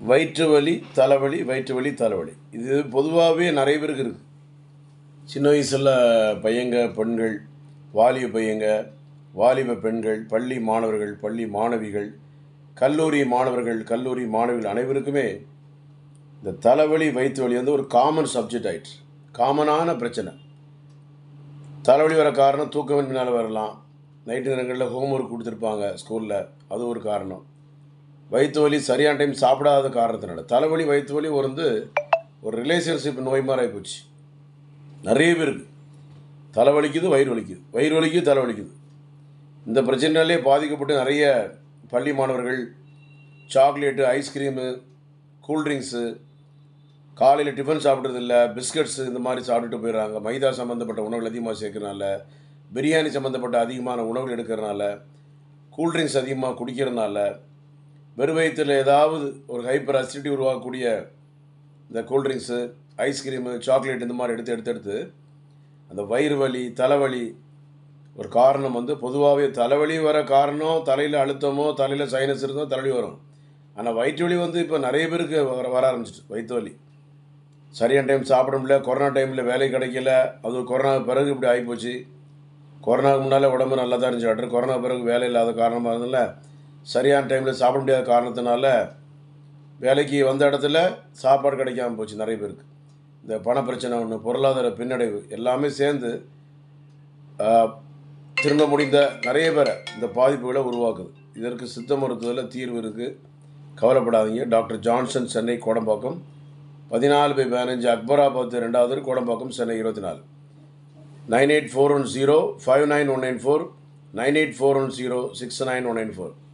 வயிற்று வலி தலைவலி வயிற்று வலி தலைவலி இது பொதுவாகவே நிறைய பேருக்கு இருக்குது சின்ன வயசில் பையங்க பெண்கள் வாலிப பையங்க வாலிப பெண்கள் பள்ளி மாணவர்கள் பள்ளி மாணவிகள் கல்லூரி மாணவர்கள் கல்லூரி மாணவிகள் அனைவருக்குமே இந்த தலைவலி வயிற்று வலி வந்து ஒரு காமன் சப்ஜெக்ட் ஆயிடுச்சு காமனான பிரச்சனை தலைவலி வர காரணம் தூக்கமின்மையினால் வரலாம் நைட்டு நேரங்களில் ஹோம்ஒர்க் கொடுத்துருப்பாங்க ஸ்கூலில் அது ஒரு காரணம் வயிற்று வலி சரியான டைம் சாப்பிடாத காரணத்தினால தலைவலி வயிற்று வலி ஒரு வந்து ஒரு ரிலேஷன்ஷிப் நோய் மாதிரி ஆகிப்போச்சு நிறைய பேருக்கு தலைவலிக்குது வயிறு வலிக்குது வயிறு வலிக்குது தலைவலிக்குது இந்த பிரச்சனையாலே பாதிக்கப்பட்டு நிறைய பள்ளி மாணவர்கள் சாக்லேட்டு ஐஸ்கிரீமு கூல்ட்ரிங்க்ஸு காலையில் டிஃபன் சாப்பிட்றது இல்லை பிஸ்கட்ஸு இந்த மாதிரி சாப்பிட்டுட்டு போயிடுறாங்க மைதா சம்மந்தப்பட்ட உணவுகள் அதிகமாக சேர்க்கறனால பிரியாணி சம்மந்தப்பட்ட அதிகமான உணவுகள் எடுக்கிறனால கூல்ட்ரிங்க்ஸ் அதிகமாக குடிக்கிறதுனால வெறும் வயிற்றில் ஏதாவது ஒரு ஹைப்பர் அசிடிட்டி உருவாக்கக்கூடிய இந்த கூல்ட்ரிங்க்ஸு ஐஸ்கிரீமு சாக்லேட் இந்த மாதிரி எடுத்து எடுத்து எடுத்து அந்த வயிறு வலி தலைவலி ஒரு காரணம் வந்து பொதுவாகவே தலைவலி வர காரணம் தலையில் அழுத்தமோ தலையில் சைனஸ் இருந்தோ தலைவலி வரும் ஆனால் வயிற்று வலி வந்து இப்போ நிறைய பேருக்கு வர வர ஆரம்பிச்சிட்டு வயிற்று வலி சரியான டைம் சாப்பிட முடியல கொரோனா டைமில் வேலை கிடைக்கல அது கொரோனா பிறகு இப்படி ஆகிப்போச்சு கொரோனாவுக்கு முன்னால் உடம்பு நல்லா தான் இருந்துச்சு டாக்டர் கொரோனா பிறகு வேலை இல்லாத காரணமாக இருந்ததில்ல சரியான டைமில் சாப்பிட முடியாத காரணத்தினால வேலைக்கு வந்த இடத்துல சாப்பாடு கிடைக்காம போச்சு நிறைய பேருக்கு இந்த பண பிரச்சனை ஒன்று பொருளாதார பின்னடைவு எல்லாமே சேர்ந்து ஆஹ், திரும்ப முடிந்த நிறைய பேரை இந்த பாதிப்புகளை உருவாக்குது இதற்கு சித்த மருத்துவத்தில் தீர்வு இருக்குது கவலைப்படாதீங்க டாக்டர் ஜான்சன் சென்னை கோடம்பாக்கம் பதினாலு பை பதினஞ்சு அக்பராபாத் ரெண்டாவது கோடம்பாக்கம் சென்னை இருபத்தி நாலு nine eight four one zero five nine one nine four nine eight four one zero six nine one nine four